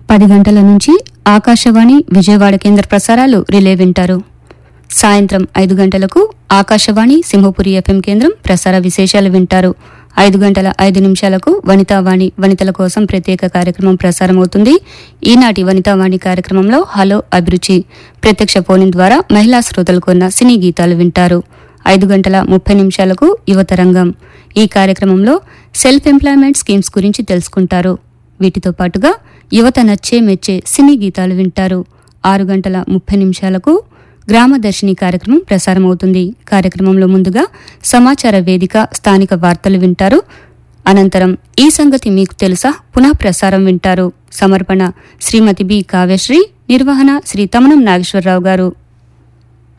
పది గంటల నుంచి ఆకాశవాణి విజయవాడ కేంద్ర ప్రసారాలు రిలే వింటారు సాయంత్రం ఐదు గంటలకు ఆకాశవాణి సింహపురి ఎఫ్ఎం కేంద్రం ప్రసార విశేషాలు వింటారు ఐదు గంటల ఐదు నిమిషాలకు వనితావాణి వనితల కోసం ప్రత్యేక కార్యక్రమం ప్రసారమవుతుంది ఈనాటి వనితావాణి కార్యక్రమంలో హలో అభిరుచి ప్రత్యక్ష ఫోన్ ద్వారా మహిళా శ్రోతలు కొన్న సినీ గీతాలు వింటారు ఐదు గంటల ముప్పై నిమిషాలకు యువత రంగం ఈ కార్యక్రమంలో సెల్ఫ్ ఎంప్లాయ్మెంట్ స్కీమ్స్ గురించి తెలుసుకుంటారు వీటితో పాటుగా యువత నచ్చే మెచ్చే సినీ గీతాలు వింటారు ఆరు గంటల ముప్పై నిమిషాలకు గ్రామదర్శిని కార్యక్రమం ప్రసారమవుతుంది కార్యక్రమంలో ముందుగా సమాచార వేదిక స్థానిక వార్తలు వింటారు అనంతరం ఈ సంగతి మీకు తెలుసా పునః ప్రసారం వింటారు సమర్పణ శ్రీమతి బి కావ్యశ్రీ నిర్వహణ శ్రీ తమనం నాగేశ్వరరావు గారు